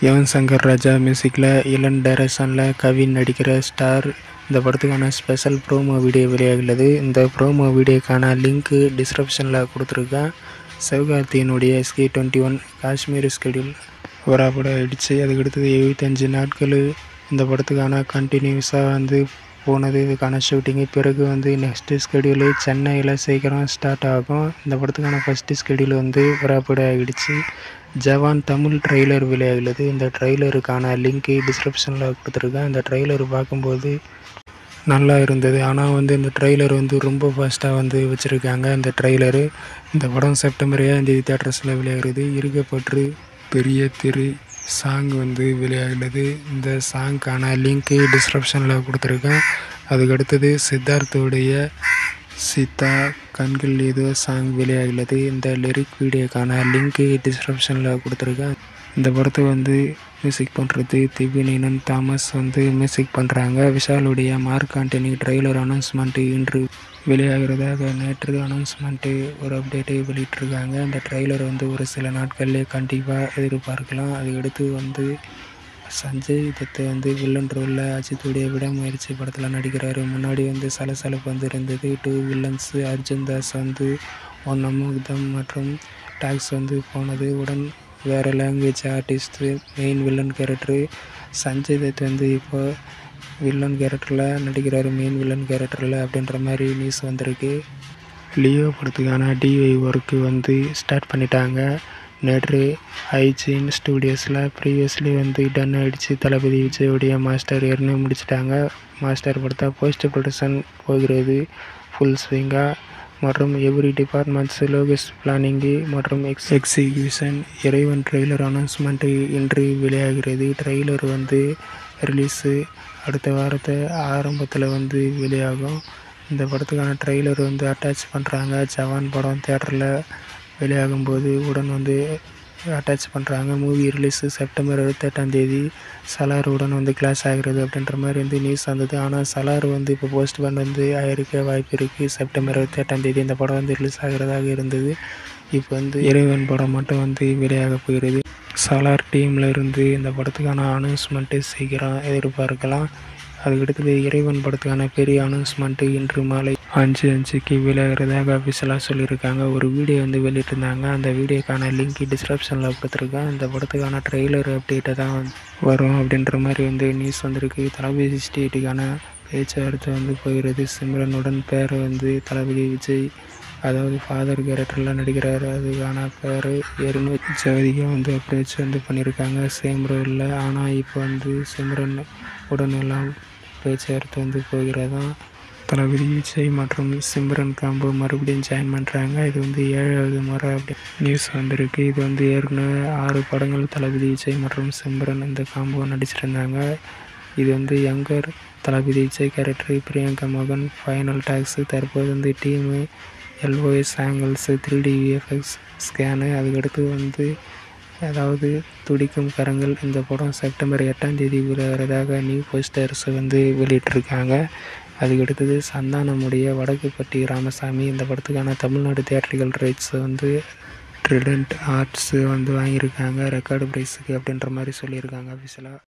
யுவன் சங்கர் ராஜா மியூசிக்கில் இளன் டைரக்ஷனில் கவின் நடிக்கிற ஸ்டார் இந்த படத்துக்கான ஸ்பெஷல் ப்ரோமோ வீடியோ வெளியாகியுள்ளது இந்த ப்ரோமோ வீடியோக்கான லிங்க்கு டிஸ்கிரிப்ஷனில் கொடுத்துருக்கேன் சிவகார்த்தியினுடைய SK twenty one Kashmir schedule வராப்பட ஆயிடுச்சு அதுக்கடுத்தது எழுபத்தஞ்சு நாட்கள் இந்த படத்துக்கான கண்டினியூஸாக வந்து போனது இதுக்கான ஷூட்டிங்கு பிறகு வந்து நெக்ஸ்ட்டு ஸ்கெடியூலு சென்னையில் சீக்கிரம் ஸ்டார்ட் ஆகும் இந்த படத்துக்கான ஃபஸ்ட்டு ஸ்கெடியூல் வந்து வராப்பட ஆகிடுச்சு ஜவான் தமிழ் ட்ரெய்லர் வெளியாகியுள்ளது இந்த ட்ரெய்லருக்கான லிங்க்கு டிஸ்கிரிப்ஷனில் கொடுத்துருக்கேன் இந்த ட்ரெய்லர் பார்க்கும்போது நல்லா இருந்தது ஆனால் வந்து இந்த ட்ரெய்லர் வந்து ரொம்ப ஃபாஸ்ட்டாக வந்து வச்சுருக்காங்க இந்த ட்ரெய்லரு இந்த படம் செப்டம்பர் ஏழாம் தேதி தேட்டர்ஸில் வெளியாகிறது இருக்கப்பற்று பெரிய திரு சாங் வந்து வெளியாகியுள்ளது இந்த சாங்க்கான லிங்க்கு டிஸ்கிரிப்ஷனில் கொடுத்துருக்கேன் அதுக்கடுத்தது சித்தார்த்தோடைய சீதா கண்கள் ஏதோ சாங் வெளியாகியுள்ளது இந்த லிரிக் வீடியோக்கான லிங்க்கு டிஸ்கிரிப்ஷனில் கொடுத்துருக்கேன் இந்த படத்தை வந்து மியூசிக் பண்ணுறது திவ்யநேனன் தாமஸ் வந்து மியூசிக் பண்ணுறாங்க விஷாலுடைய மார்க் ஆண்டனி ட்ரெய்லர் அனௌன்ஸ்மெண்ட்டு இன்று வெளியாகிறதாக நேற்று அனௌன்ஸ்மெண்ட்டு ஒரு அப்டேட்டை வெளியிட்டிருக்காங்க இந்த ட்ரெய்லர் வந்து ஒரு சில நாட்கள்லேயே கண்டிப்பாக எதிர்பார்க்கலாம் அதுக்கடுத்து வந்து சஞ்சய் தத்தை வந்து வில்லன் ரோலில் அஜித்துடைய விடாமுயற்சி படத்தில் நடிக்கிறாரு முன்னாடி வந்து சலசலப்பு வந்து இருந்தது டூ வில்லன்ஸு அர்ஜுன் தாஸ் வந்து ஒன் அமுதம் மற்றும் டாக்ஸ் வந்து போனது உடன் வேறு language artist main villain character Sanjay Dutt வந்து இப்போ வில்லன் கேரக்டரில் நடிக்கிறாரு மெயின் வில்லன் கேரக்டரில் அப்படின்ற மாதிரி நியூஸ் வந்திருக்கு லியோ படத்துக்கான டிஐ ஒர்க்கு வந்து ஸ்டார்ட் பண்ணிட்டாங்க நேற்று ஐஜின் ஸ்டூடியோஸில் ப்ரீவியஸ்லி வந்து டன் ஆகிடுச்சு தளபதி விஜயோடைய மாஸ்டர் ஏற்கனவே முடிச்சிட்டாங்க மாஸ்டர் படத்தை போஸ்ட் ப்ரொடக்ஷன் போகிறது ஃபுல் ஸ்விங்காக மற்றும் எவ்ரி டிபார்ட்மெண்ட்ஸ் லோகஸ் பிளானிங்கு மற்றும் ex execution Iraivan trailer announcement இன்று வெளியாகிறது ட்ரெய்லர் வந்து ரிலீஸு அடுத்த வாரத்தை ஆரம்பத்தில் வந்து வெளியாகும் இந்த படத்துக்கான ட்ரெய்லர் வந்து அட்டாச் பண்ணுறாங்க ஜவான் படம் தேட்டரில் வெளியாகும்போது உடன் வந்து அட்டாச் பண்ணுறாங்க மூவி ரிலீஸு செப்டம்பர் இருபத்தெட்டாம் தேதி சலார் உடன் வந்து கிளாஸ் ஆகிறது அப்படின்ற மாதிரி வந்து நியூஸ் வந்தது ஆனால் சலார் வந்து இப்போ போஸ்ட்போன் வந்து ஆயிருக்க வாய்ப்பு இருக்குது செப்டம்பர் இருபத்தெட்டாம் தேதி இந்த படம் வந்து ரிலீஸ் ஆகிறதாக இருந்தது இப்போ வந்து இறைவன் படம் மட்டும் வந்து வெளியாக போகிறது சலார் டீமில் இருந்து இந்த படத்துக்கான அனௌன்ஸ்மெண்ட்டு சீக்கிரம் எதிர்பார்க்கலாம் அதுக்கடுத்தது இறைவன் படத்துக்கான பெரிய அனௌன்ஸ்மெண்ட்டு இன்று மாலை அஞ்சு அஞ்சுக்கு வெளியாகிறதாக அஃபிஷியலாக சொல்லியிருக்காங்க ஒரு வீடியோ வந்து வெளியிட்டிருந்தாங்க அந்த வீடியோக்கான லிங்க் டிஸ்கிரிப்ஷனில் கொடுத்துருக்கேன் இந்த படத்துக்கான ட்ரெய்லர் அப்டேட்டை தான் வரும் அப்படின்ற மாதிரி வந்து நியூஸ் வந்திருக்கு தளபதி ஸ்டேட்டுக்கான பேச்சுவார்த்தை வந்து போகிறது சிம்ரனுடன் பேரை வந்து தளபதி விஜய் அதாவது ஃபாதர் கேரக்டரில் நடிக்கிறார் அதுக்கான பேர் ஏற்கனவே ஜோதிகா வந்து அப்ரோச் வந்து பண்ணியிருக்காங்க சேம் ரோலில் ஆனால் இப்போ வந்து சிம்ரன் உடனெல்லாம் பேச்சுவார்த்தை வந்து போகிறதான் தளபதி விஜய் மற்றும் சிம்ரன் காம்போ மறுபடியும் ஜாயின் பண்ணுறாங்க இது வந்து ஏழாவது முறை அப்படி நியூஸ் வந்திருக்கு இது வந்து ஏற்கனவே ஆறு படங்கள் தளபதி விஜய் மற்றும் சிம்ரன் இந்த காம்போ நடிச்சிருந்தாங்க இது வந்து யங்கர் தளபதி விஜய் கேரக்டர் பிரியங்கா மோகன் ஃபைனல் டாக்ஸு தற்போது வந்து team LOS angles three D VFX scan அதுக்கடுத்து வந்து அதாவது துடிக்கும் கரங்கள் இந்த படம் செப்டம்பர் எட்டாம் தேதி வெளியாகிறதாக நியூ போஸ்டர்ஸ் வந்து வெளியிட்டிருக்காங்க அதுக்கடுத்தது சந்தானமுடைய வடக்குப்பட்டி ராமசாமி இந்த படத்துக்கான தமிழ்நாடு தியேட்டரிக்கல் ரைட்ஸ் வந்து ட்ரிடண்ட் ஆர்ட்ஸு வந்து வாங்கியிருக்காங்க ரெக்கார்டு ப்ரைஸுக்கு அப்படின்ற மாதிரி சொல்லியிருக்காங்க அஃபிஷியலாக